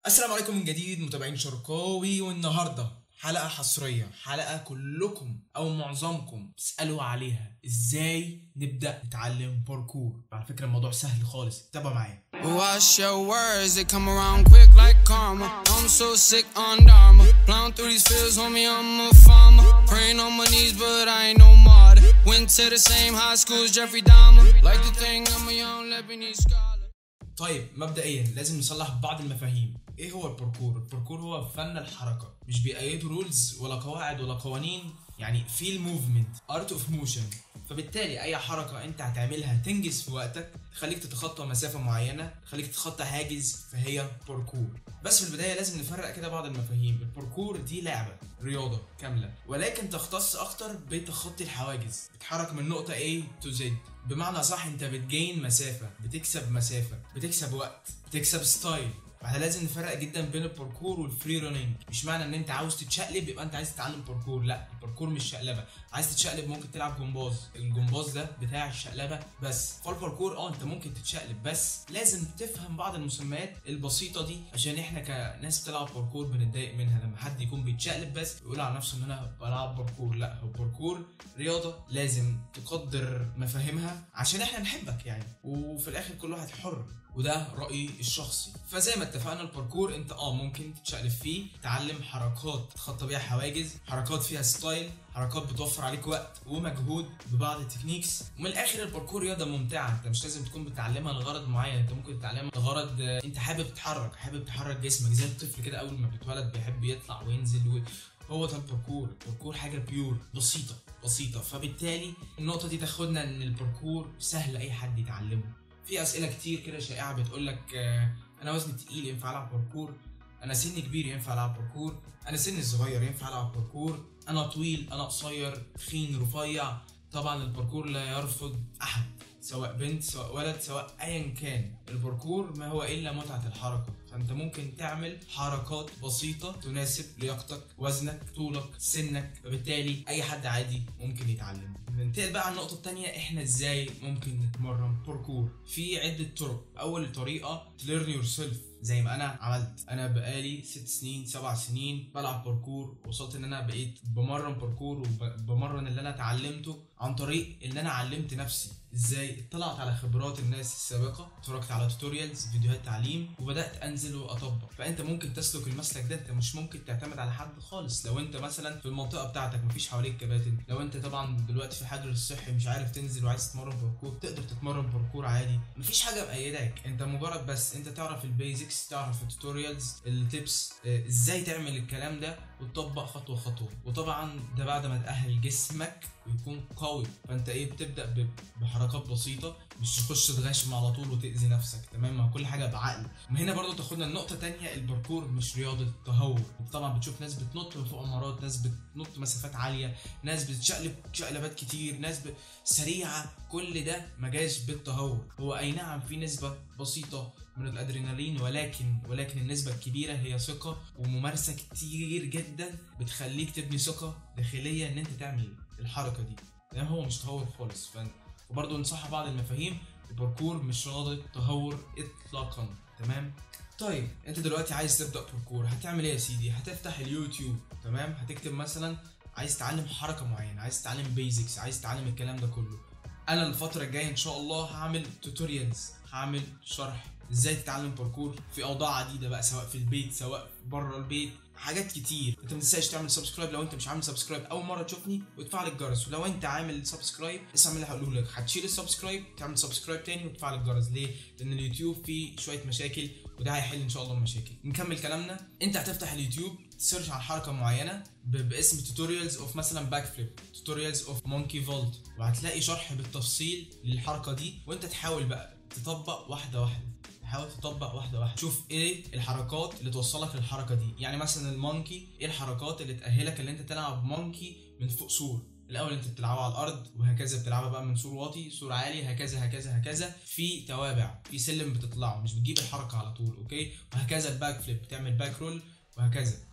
السلام عليكم من جديد متابعين شرقاوي والنهارده حلقة حصرية حلقة كلكم أو معظمكم تسألوا عليها إزاي نبدأ نتعلم باركور على فكرة الموضوع سهل خالص تابعوا معايا Watch your words, they come around quick like karma. I'm so sick on Dharma. Plowing through these fields, homie, I'm a farmer. Praying on my knees, but I ain't no martyr. Went to the same high school as Jeffrey Dahmer. Like to think I'm a young Lebanese scholar. طيب مبدئيا لازم نصلح بعض المفاهيم ايه هو الباركور الباركور هو فن الحركه مش بيقيدوا رولز ولا قواعد ولا قوانين يعني فيل موفمنت ارت اوف موشن فبالتالي اي حركه انت هتعملها تنجز في وقتك تخليك تتخطى مسافه معينه تخليك تتخطى حاجز فهي باركور بس في البدايه لازم نفرق كده بعض المفاهيم الباركور دي لعبه رياضه كامله ولكن تختص اكتر بتخطي الحواجز بتحرك من نقطه A to Z بمعنى صح انت بتجين مسافه بتكسب مسافه بتكسب وقت بتكسب ستايل فاحنا لازم نفرق جدا بين الباركور والفري رانينج مش معنى ان انت عاوز تتشقلب يبقى انت عايز تتعلم باركور لا الباركور مش شقلبه عايز تتشقلب ممكن تلعب جمباز الجمباز ده بتاع الشقلبه بس فالباركور اه انت ممكن تتشقلب بس لازم تفهم بعض المسميات البسيطه دي عشان احنا كناس بتلعب باركور بنتضايق منها لما حد يكون بيتشقلب بس يقول على نفسه ان انا بلعب باركور لا هو باركور رياضه لازم تقدر مفاهيمها عشان احنا نحبك يعني وفي الاخر كل واحد حر وده رايي الشخصي فزي ما اتفقنا الباركور انت اه ممكن تتشقلب فيه تعلم حركات تتخطى بيها حواجز حركات فيها ستايل حركات بتوفر عليك وقت ومجهود ببعض التكنيكس ومن الاخر الباركور رياضه ممتعه انت مش لازم تكون بتتعلمها لغرض معين انت ممكن تتعلمها لغرض آه، انت حابب تتحرك حابب تحرك جسمك زي الطفل كده اول ما بيتولد بيحب يطلع وينزل و... هو ده الباركور الباركور حاجه بيور بسيطه بسيطه فبالتالي النقطه دي تاخدنا ان الباركور سهل اي حد يتعلمه في اسئله كتير كده شائعه بتقول لك آه، انا وزني تقيل ينفع العب باركور انا سني كبير ينفع العب باركور انا سني صغير ينفع العب باركور انا طويل انا قصير تخين رفيع طبعا الباركور لا يرفض احد سواء بنت سواء ولد سواء ايا كان الباركور ما هو الا متعه الحركه فانت ممكن تعمل حركات بسيطه تناسب لياقتك وزنك طولك سنك فبالتالي اي حد عادي ممكن يتعلم ننتقل بقى على النقطه الثانيه احنا ازاي ممكن نتمرن باركور في عده طرق اول طريقه تليرن يور سيلف زي ما انا عملت انا بقالي ست سنين سبع سنين بلعب باركور وصلت ان انا بقيت بمرن باركور وبمرن اللي انا اتعلمته عن طريق ان انا علمت نفسي ازاي اطلعت على خبرات الناس السابقه اتفرجت على توتوريالز فيديوهات تعليم وبدات انزل واطبق فانت ممكن تسلك المسلك ده انت مش ممكن تعتمد على حد خالص لو انت مثلا في المنطقه بتاعتك مفيش حواليك كباتن لو انت طبعا دلوقتي في حجر الصحي مش عارف تنزل وعايز تتمرن باركور تقدر تتمرن باركور عادي مفيش حاجه مقيداك انت مجرد بس انت تعرف البيزكس تعرف التوتوريالز التيبس آه، ازاي تعمل الكلام ده وتطبق خطوه خطوه وطبعا ده بعد ما تاهل جسمك ويكون قوي فانت ايه بتبدا ب- بحركات بسيطه مش تخش تغشم على طول وتاذي نفسك تمام ما هو كل حاجه بعقل ومن هنا برضو تاخدنا النقطه تانية الباركور مش رياضه تهور طبعا بتشوف ناس بتنط من فوق عمارات ناس بتنط مسافات عاليه ناس بتشقلب شقلبات كتير ناس ب... سريعه كل ده ما جاش بالتهور هو اي نعم في نسبه بسيطه من الادرينالين ولكن ولكن النسبه الكبيره هي ثقه وممارسه كتير جدا بتخليك تبني ثقه داخليه ان انت تعمل الحركه دي لان هو مش تهور خالص ف... وبرضه نصحح بعض المفاهيم الباركور مش رياضه تهور اطلاقا تمام طيب انت دلوقتي عايز تبدا باركور هتعمل ايه يا سيدي هتفتح اليوتيوب تمام هتكتب مثلا عايز تتعلم حركه معينه عايز تتعلم بيزكس عايز تتعلم الكلام ده كله انا الفتره الجايه ان شاء الله هعمل توتوريالز هعمل شرح ازاي تتعلم باركور في اوضاع عديده بقى سواء في البيت سواء بره البيت حاجات كتير انت ما تنساش تعمل سبسكرايب لو انت مش عامل سبسكرايب اول مره تشوفني وتفعل الجرس ولو انت عامل سبسكرايب اسمع اللي هقوله لك هتشيل السبسكرايب تعمل سبسكرايب تاني وتفعل الجرس ليه لان اليوتيوب فيه شويه مشاكل وده هيحل ان شاء الله المشاكل نكمل كلامنا انت هتفتح اليوتيوب تسيرش على حركه معينه ب- باسم توتوريالز اوف مثلا باك فليب توتوريالز اوف مونكي فولت وهتلاقي شرح بالتفصيل للحركه دي وانت تحاول بقى تطبق واحده واحده حاول تطبق واحده واحده شوف ايه الحركات اللي توصلك للحركه دي يعني مثلا المونكي ايه الحركات اللي تاهلك ان انت تلعب مونكي من فوق سور الاول انت بتلعبها على الارض وهكذا بتلعبها بقى من سور واطي سور عالي هكذا هكذا هكذا في توابع في سلم بتطلعه مش بتجيب الحركه على طول اوكي وهكذا الباك فليب بتعمل باك رول وهكذا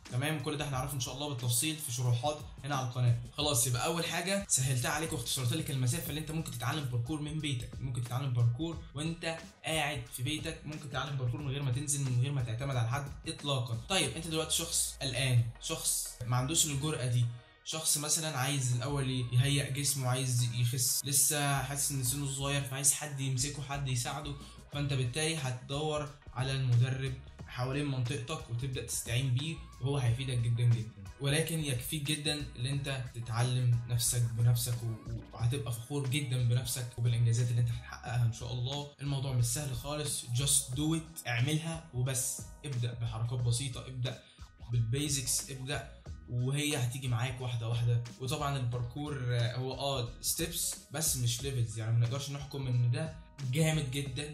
تمام كل ده هنعرفه ان شاء الله بالتفصيل في شروحات هنا على القناه خلاص يبقى اول حاجه سهلتها عليك واختصرت لك المسافه اللي انت ممكن تتعلم باركور من بيتك ممكن تتعلم باركور وانت قاعد في بيتك ممكن تتعلم باركور من غير ما تنزل من غير ما تعتمد على حد اطلاقا طيب انت دلوقتي شخص قلقان شخص ما عندوش الجرأه دي شخص مثلا عايز الاول يهيئ جسمه عايز يخس لسه حاسس ان سنه صغير فعايز حد يمسكه حد يساعده فانت بالتالي هتدور على المدرب حوالين منطقتك وتبدا تستعين بيه وهو هيفيدك جدا جدا ولكن يكفيك جدا ان انت تتعلم نفسك بنفسك وهتبقى فخور جدا بنفسك وبالانجازات اللي انت هتحققها ان شاء الله الموضوع مش سهل خالص just do it اعملها وبس ابدا بحركات بسيطه ابدا بالبيزكس ابدا وهي هتيجي معاك واحده واحده وطبعا الباركور هو اه ستيبس بس مش ليفلز يعني ما نقدرش نحكم ان ده جامد جدا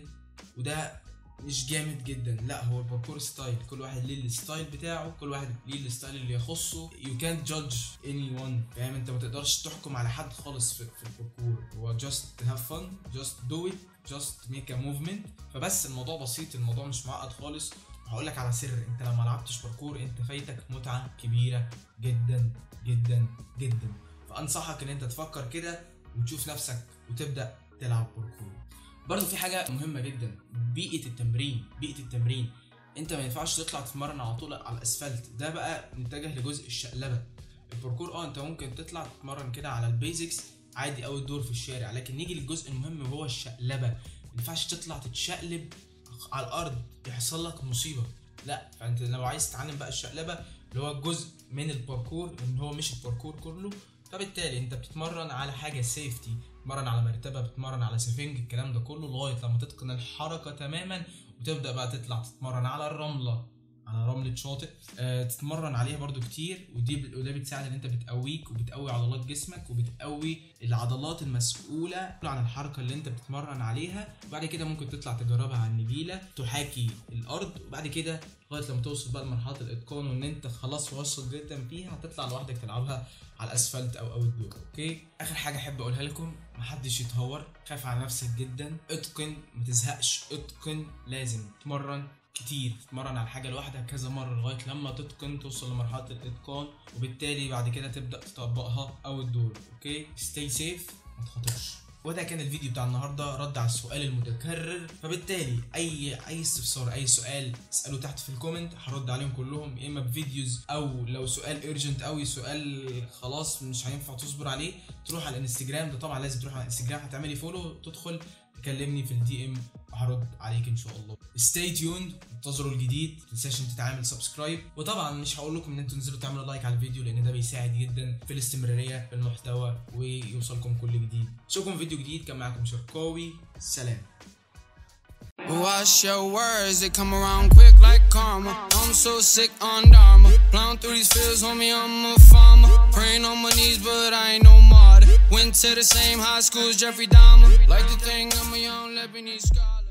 وده مش جامد جدا لا هو الباركور ستايل كل واحد ليه الستايل بتاعه كل واحد ليه الستايل اللي يخصه you can't judge anyone فاهم انت ما تقدرش تحكم على حد خالص في, في الباركور هو just have fun just do it just make a movement فبس الموضوع بسيط الموضوع مش معقد خالص هقول لك على سر انت لو ما لعبتش باركور انت فايتك متعه كبيره جدا جدا جدا فانصحك ان انت تفكر كده وتشوف نفسك وتبدا تلعب باركور برضه في حاجه مهمه جدا بيئه التمرين بيئه التمرين انت ما ينفعش تطلع تتمرن على طول على الاسفلت ده بقى نتجه لجزء الشقلبه الباركور اه انت ممكن تطلع تتمرن كده على البيزكس عادي قوي الدور في الشارع لكن نيجي للجزء المهم وهو الشقلبه ما ينفعش تطلع تتشقلب على الارض يحصل لك مصيبه لا فانت لو عايز تتعلم بقى الشقلبه اللي هو جزء من الباركور ان هو مش الباركور كله فبالتالي انت بتتمرن على حاجه سيفتي بتتمرن على مرتبه بتتمرن على سفنج الكلام ده كله لغايه لما تتقن الحركه تماما وتبدا بقى تطلع تتمرن على الرمله على رملة شاطئ أه تتمرن عليها برضو كتير ودي وده بتساعد ان انت بتقويك وبتقوي عضلات جسمك وبتقوي العضلات المسؤولة عن الحركة اللي انت بتتمرن عليها وبعد كده ممكن تطلع تجربها على النجيلة تحاكي الارض وبعد كده لغايه لما توصل بقى لمرحله الاتقان وان انت خلاص واصل جدا فيها هتطلع لوحدك تلعبها على الاسفلت او اوت دور اوكي اخر حاجه احب اقولها لكم محدش يتهور خاف على نفسك جدا اتقن ما تزهقش اتقن لازم تتمرن كتير تتمرن على حاجه لوحدها كذا مره لغايه لما تتقن توصل لمرحله الاتقان وبالتالي بعد كده تبدا تطبقها اوت دور اوكي ستي سيف ما تخاطرش وده كان الفيديو بتاع النهارده رد على السؤال المتكرر فبالتالي اي اي استفسار اي سؤال اساله تحت في الكومنت هرد عليهم كلهم يا اما بفيديوز او لو سؤال ايرجنت قوي سؤال خلاص مش هينفع تصبر عليه تروح على الانستجرام ده طبعا لازم تروح على الانستجرام هتعملي فولو تدخل تكلمني في الدي ام هرد عليك ان شاء الله stay tuned انتظروا الجديد ما تنساش انت تعمل سبسكرايب وطبعا مش هقول لكم ان انتوا تنزلوا تعملوا لايك على الفيديو لان ده بيساعد جدا في الاستمراريه في المحتوى ويوصلكم كل جديد اشوفكم فيديو جديد كان معاكم شرقاوي سلام Watch your words, they come around quick like karma. I'm so sick on Dharma. Plowing through these fields, homie, I'm a farmer. Praying on my knees, but I ain't no martyr. Went to the same high school as Jeffrey Dahmer. Like to think I'm a young Lebanese scholar.